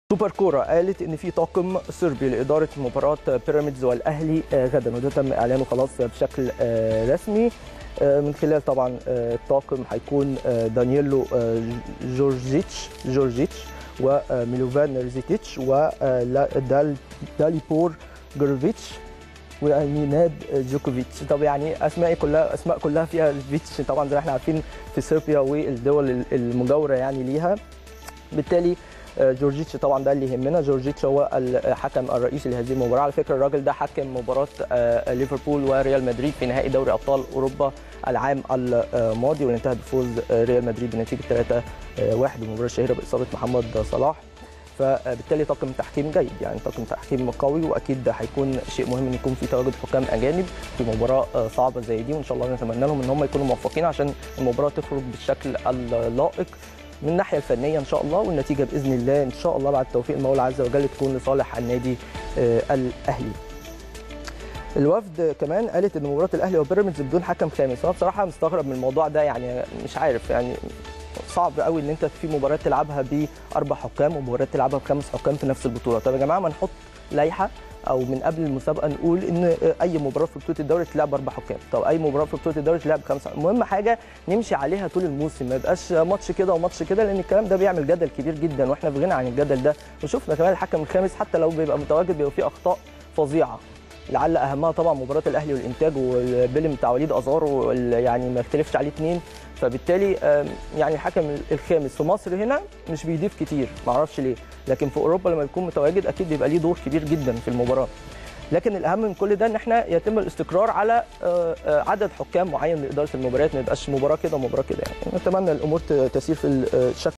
سوبر كوره قالت ان في طاقم صربي لاداره مباراه بيراميدز والاهلي غدا وده تم اعلانه خلاص بشكل رسمي من خلال طبعا الطاقم هيكون دانييلو جورجيتش جورجيتش وميلوفان ريزيتيتش وداليبور جروفيتش وميناد جوكوفيتش طب يعني اسماء كلها اسماء كلها فيها فيتش طبعا زي ما احنا عارفين في صربيا والدول المجاوره يعني ليها بالتالي جورجيتش طبعا ده اللي يهمنا جورجيتش هو الحكم الرئيسي لهذه المباراه على فكره الراجل ده حكم مباراه ليفربول وريال مدريد في نهائي دوري ابطال اوروبا العام الماضي واللي انتهى بفوز ريال مدريد بنتيجه 3 1 المباراه الشهيره باصابه محمد صلاح فبالتالي طاقم تحكيم جيد يعني طاقم تحكيم قوي واكيد هيكون شيء مهم ان يكون في تواجد حكام اجانب في مباراه صعبه زي دي وان شاء الله نتمنى لهم ان هم يكونوا موفقين عشان المباراه تخرج بالشكل اللائق من الناحيه الفنيه ان شاء الله والنتيجه باذن الله ان شاء الله بعد توفيق المولى عز وجل تكون لصالح النادي الاهلي. الوفد كمان قالت ان مباراه الاهلي وبيراميدز بدون حكم خامس وانا بصراحه مستغرب من الموضوع ده يعني مش عارف يعني صعب قوي ان انت في مباراه تلعبها باربع حكام ومباراه تلعبها بخمس حكام في نفس البطوله طب يا جماعه ما نحط لائحه او من قبل المسابقه نقول ان اي مباراه في بطوله الدوري تلعب باربع حكام طب اي مباراه في بطوله الدوري تلعب بخمسه المهم حاجه نمشي عليها طول الموسم ما يبقاش ماتش كده وماتش كده لان الكلام ده بيعمل جدل كبير جدا واحنا في غنى عن الجدل ده وشفنا كمان الحكم الخامس حتى لو بيبقى متواجد بيبقى فيه اخطاء فظيعه لعل اهمها طبعا مباراه الاهلي والانتاج والبيلم بتاع وليد ازار يعني ما يختلفش عليه اثنين فبالتالي يعني الحكم الخامس في مصر هنا مش بيضيف كتير ما اعرفش ليه لكن في اوروبا لما يكون متواجد اكيد بيبقى ليه دور كبير جدا في المباراه لكن الاهم من كل ده ان احنا يتم الاستقرار على عدد حكام معين لاداره المباريات ما يبقاش مباراه كده ومباراه كده يعني نتمنى الامور تسير في الشكل